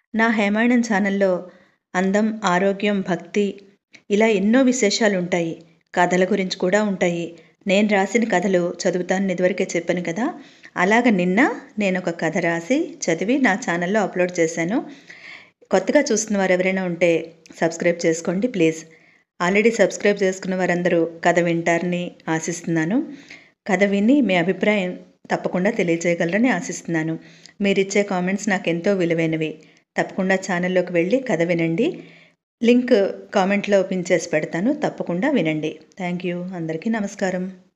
నా హేమాయణం ఛానల్లో అందం ఆరోగ్యం భక్తి ఇలా ఎన్నో విశేషాలు ఉంటాయి కథల గురించి కూడా ఉంటాయి నేను రాసిన కథలు చదువుతాను ఇదివరకే చెప్పాను కదా అలాగ నిన్న నేను ఒక కథ రాసి చదివి నా ఛానల్లో అప్లోడ్ చేశాను కొత్తగా చూస్తున్న వారు ఎవరైనా ఉంటే సబ్స్క్రైబ్ చేసుకోండి ప్లీజ్ ఆల్రెడీ సబ్స్క్రైబ్ చేసుకున్న వారందరూ కథ వింటారని ఆశిస్తున్నాను కథ విని మీ అభిప్రాయం తప్పకుండా తెలియజేయగలరని ఆశిస్తున్నాను మీరిచ్చే కామెంట్స్ నాకు ఎంతో విలువైనవి తప్పకుండా ఛానల్లోకి వెళ్ళి కథ వినండి లింక్ కామెంట్లో పిన్ చేసి పెడతాను తప్పకుండా వినండి థ్యాంక్ యూ అందరికీ నమస్కారం